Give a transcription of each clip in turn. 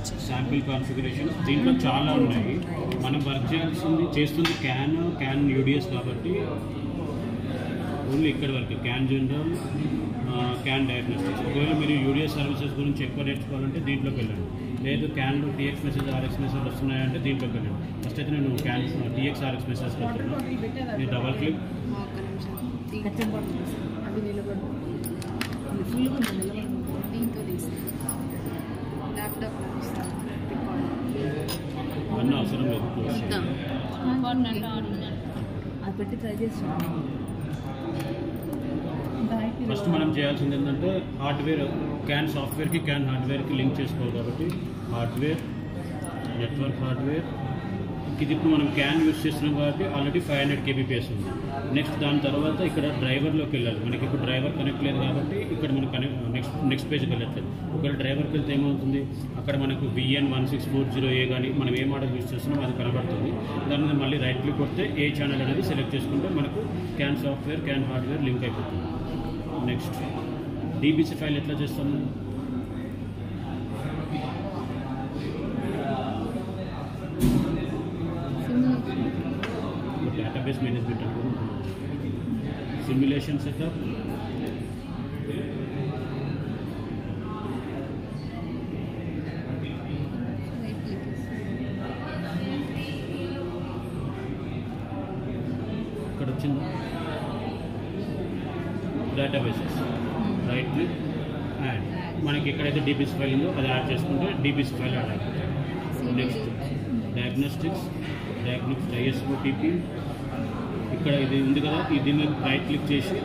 Sample configuration దీంట్లో చాలా ఉన్నాయి మనం వర్క్ చేయాల్సింది చేస్తుంది క్యాన్ క్యాన్ యూడిఎస్ కాబట్టి ఓన్లీ ఇక్కడ వరకు క్యాన్ జనరల్ క్యాన్ డయాగ్నోస్టిక్స్ ఒకవేళ మీరు యూడిఎస్ సర్వీసెస్ గురించి ఎక్కువ నేర్చుకోవాలంటే దీంట్లోకి వెళ్ళండి లేదు క్యాన్లో టీఎక్స్ మెసేజ్ ఆర్ఎక్స్ మెసేజ్ వస్తున్నాయంటే దీంట్లోకి వెళ్ళండి ఫస్ట్ అయితే నేను క్యాన్ టీఎక్స్ ఆర్ఎక్స్ మెసేజ్ వెళ్తున్నాను ఈ డబల్ క్లిక్ ఒక్క నిమిషం అవి నిలబడు ఫుల్గా నిలబడు దీంతో తీస్తాను ల్యాప్టాప్ అన్నీ అవసరం లేదు క్లోజ్ చేయండి. అది పెట్టి ట్రై చేసి ఫస్ట్ మనం చేయాల్సింది ఏంటంటే హార్డ్వేర్ క్యాన్ సాఫ్ట్వేర్కి క్యాన్ హార్డ్వేర్కి లింక్ చేసుకోవాలి కాబట్టి హార్డ్వేర్ నెట్వర్క్ హార్డ్వేర్ ఇది ఇప్పుడు మనం క్యాన్ యూస్ చేస్తున్నాం కాబట్టి ఆల్రెడీ ఫైవ్ హండ్రెడ్ కేబీపీఎస్ ఉంది నెక్స్ట్ దాని తర్వాత ఇక్కడ డ్రైవర్లోకి వెళ్ళాలి మనకి ఇప్పుడు డ్రైవర్ కనెక్ట్ లేదు కాబట్టి ఇక్కడ మనం కనెక్ట్ నెక్స్ట్ నెక్స్ట్ పేజ్కి వెళ్ళట్లేదు ఒకవేళ డ్రైవర్కి వెళ్తే ఏమవుతుంది అక్కడ మనకు VN one six four zero A కానీ మనం ఏ మోడల్ యూస్ చేస్తున్నాం అది కనబడుతుంది దాని మీద మళ్ళీ రైట్ క్లిక్ కొడితే ఏ ఛానల్ అనేది సెలెక్ట్ చేసుకుంటే మనకు CAN software CAN hardware link అయిపోతుంది నెక్స్ట్ డీబీసీ ఫైల్ ఎట్లా చేస్తాము డేటాబేస్ మేనేజ్మెంట్ అనుకుంటున్నాం సిమ్యులేషన్ సెటప్ ఇక్కడ వచ్చింది డేటాబేసెస్ రైట్ క్లిక్ యాడ్ మనకి ఎక్కడైతే డీబీసీ ఫైల్ ఉందో అది యాడ్ చేసుకుంటే డీబీసీ ఫైల్ యాడ్ అవుతుంది నెక్స్ట్ డయాగ్నోస్టిక్స్ డయాగ్నోస్టిక్స్ ఐఎస్ఓటీపీ ఇక్కడ ఇది ఉంది కదా ఈ దీన్ని రైట్ క్లిక్ చేసి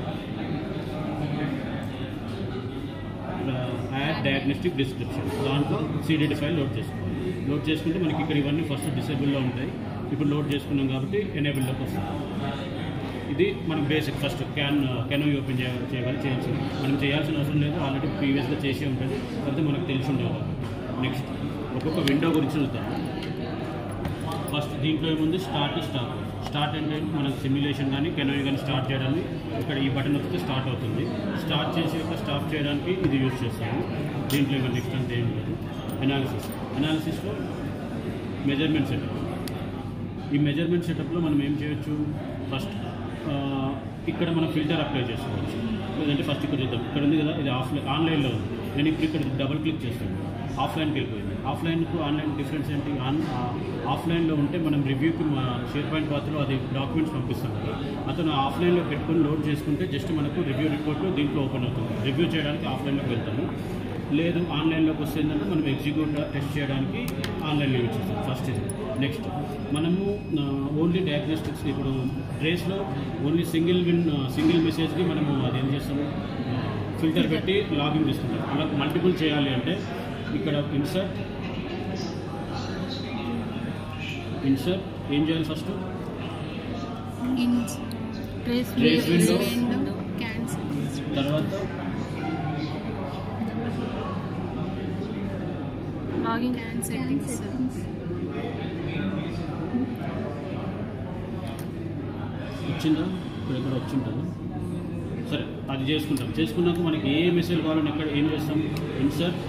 యాడ్ డయాగ్నోస్టిక్ డిస్క్రిప్షన్ దాంట్లో సిడిడి ఫైల్ లోడ్ చేసుకోవాలి లోడ్ చేసుకుంటే మనకి ఇక్కడ ఇవన్నీ ఫస్ట్ డిసేబుల్లో ఉంటాయి ఇప్పుడు లోడ్ చేసుకున్నాం కాబట్టి ఎనేబుల్లోకి వస్తుంది ఇది మనం basic first CAN CAN open చేయాలి చేయగలి చేయాల్సింది మనం చేయాల్సిన అవసరం లేదు ఆల్రెడీ ప్రీవియస్గా చేసే ఉంటుంది కాకపోతే మనకు తెలిసి ఉండేది కాబట్టి నెక్స్ట్ ఒక్కొక్క విండో గురించి చూద్దాం ఫస్ట్ దీంట్లో ఏముంది స్టార్ట్ స్టాప్ స్టార్ట్ అంటే మనకు సిమ్యులేషన్ కానీ కెనోయి కానీ స్టార్ట్ చేయడానికి ఇక్కడ ఈ బటన్ నొక్కితే స్టార్ట్ అవుతుంది స్టార్ట్ చేసి యొక్క స్టాప్ చేయడానికి ఇది యూజ్ చేస్తాము దీంట్లో ఇంకా నెక్స్ట్ అంతా ఏం లేదు అనాలిసిస్ అనాలిసిస్లో మెజర్మెంట్ సెటప్ ఈ మెజర్మెంట్ సెటప్లో మనం ఏం చేయొచ్చు ఫస్ట్ ఇక్కడ మనం ఫిల్టర్ అప్లై చేసుకోవచ్చు లేదంటే ఫస్ట్ ఇక్కడ చూద్దాం ఇక్కడ ఉంది కదా ఇది ఆఫ్లైన్ ఆన్లైన్లో ఉంది నేను ఇప్పుడు ఇక్కడ డబుల్ క్లిక్ చేస్తాను ఆఫ్లైన్కి వెళ్ళిపోయింది ఆఫ్లైన్కు ఆన్లైన్ డిఫరెన్స్ ఏంటి ఆన్ ఆఫ్లైన్లో ఉంటే మనం రివ్యూకి మా షేర్ పాయింట్ పాత్రలో అది డాక్యుమెంట్స్ పంపిస్తాం కదా అతను ఆఫ్లైన్లో పెట్టుకొని లోడ్ చేసుకుంటే జస్ట్ మనకు రివ్యూ రిపోర్ట్లో దీంట్లో ఓపెన్ అవుతుంది రివ్యూ చేయడానికి ఆఫ్లైన్లోకి వెళ్తాము లేదు ఆన్లైన్లోకి వస్తే ఏంటంటే మనం ఎగ్జిక్యూట్ టెస్ట్ చేయడానికి ఆన్లైన్లో యూజ్ చేస్తాం ఫస్ట్ ఇది నెక్స్ట్ మనము ఓన్లీ డయాగ్నోస్టిక్స్ ఇప్పుడు రేస్లో ఓన్లీ సింగిల్ విన్ సింగిల్ మెసేజ్కి మనము అది ఏం చేస్తాము ఫిల్టర్ పెట్టి లాగిన్ తీసుకుంటాం అలా మల్టిపుల్ చేయాలి అంటే ఇక్కడ ఇన్సర్ట్ ఇన్సర్ట్ ఏం చేయాలి first trace Trace window. Cancel తర్వాత లాగిన్ అండ్ సెట్టింగ్స్ వచ్చిందా ఇక్కడ ఎక్కడ వచ్చి ఉంటుంది సరే అది చేసుకుంటాం చేసుకున్నాక మనకి ఏ మెసేజ్ కావాలని ఎక్కడ ఏం చేస్తాం ఇన్సర్ట్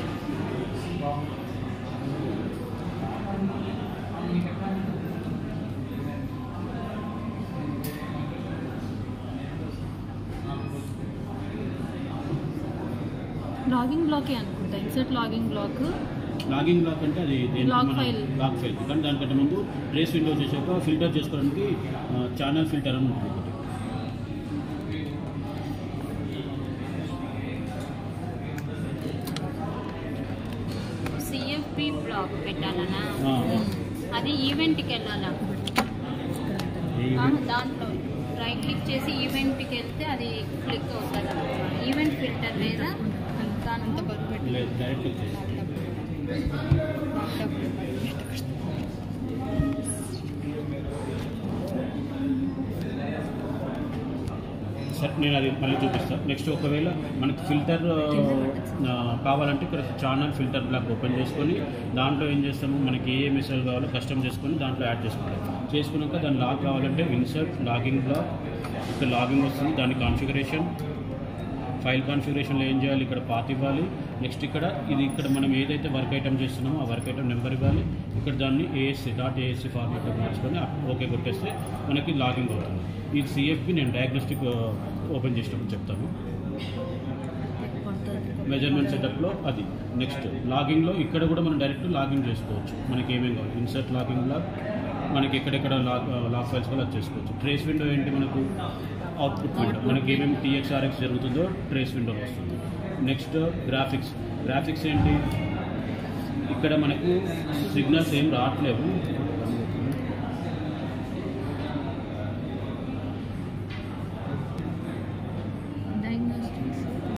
లాగింగ్ బ్లాకే అనుకుంటా insert logging block logging block అంటే అది దేనికి Log మన- file. లాగ్ ఫైల్ కానీ దానికంటే ముందు ట్రేస్ విండో చేసాక ఫిల్టర్ చేసుకోవడానికి ఛానల్ ఫిల్టర్ అని ఉంటుంది ఒకటి సిఎఫ్పి బ్లాక్ పెట్టాలనా ఆ, అది ఈవెంట్కి వెళ్ళాలా ఈ ఆ, దాంట్లో రైట్ క్లిక్ చేసి ఈవెంట్కి వెళ్తే అది క్లిక్ అవుతుంది ఈవెంట్ ఫిల్టర్ లేదా దాంతో లేదు డైరెక్ట్ వచ్చేసి సరే నేను అది మళ్ళీ చూపిస్తాను నెక్స్ట్ ఒకవేళ మనకి ఫిల్టర్ ఆ, కావాలంటే ఇక్కడ ఛానల్ ఫిల్టర్ బ్లాక్ ఓపెన్ చేసుకొని దాంట్లో ఏం చేస్తాము మనకి ఏ మెసేజ్ కావాలో కస్టమ్ చేసుకొని దాంట్లో యాడ్ చేసుకోవాలి చేసుకున్నాక దాని లాగ్ కావాలంటే ఇన్సర్ట్ లాగింగ్ బ్లాక్ ఇక్కడ లాగింగ్ వస్తుంది దాని కాన్ఫిగరేషన్ ఫైల్ కాన్ఫిగరేషన్లో ఏం చేయాలి ఇక్కడ పాత్ ఇవ్వాలి నెక్స్ట్ ఇక్కడ ఇది ఇక్కడ మనం ఏదైతే వర్క్ ఐటమ్ చేస్తున్నామో ఆ వర్క్ ఐటమ్ నెంబర్ ఇవ్వాలి ఇక్కడ దాన్ని ఏఎస్సీ డాట్ ఏఎస్సీ ఫార్మాట్లో మార్చుకొని ఓకే కొట్టేస్తే మనకి లాగింగ్ అవుతుంది ఈ సిఎఫ్కి నేను డయాగ్నోస్టిక్ ఓపెన్ చేసినప్పుడు చెప్తాను మెజర్మెంట్ సెటప్లో అది నెక్స్ట్ లాగింగ్లో ఇక్కడ కూడా మనం డైరెక్ట్ లాగిన్ చేసుకోవచ్చు మనకి ఏమేమి కావాలి ఇన్సర్ట్ లాగింగ్ లాగ్ మనకి ఎక్కడెక్కడ లాగ్ లాగ్ ఫైల్స్ కూడా అది చేసుకోవచ్చు ట్రేస్ విండో ఏంటి మనకు అవుట్పుట్ విండో మనకి ఏమేమి టీఎక్స్ఆర్ఎక్స్ జరుగుతుందో ట్రేస్ విండోలో వస్తుంది నెక్స్ట్ గ్రాఫిక్స్ గ్రాఫిక్స్ ఏంటి ఇక్కడ మనకు సిగ్నల్స్ ఏం రావట్లేవు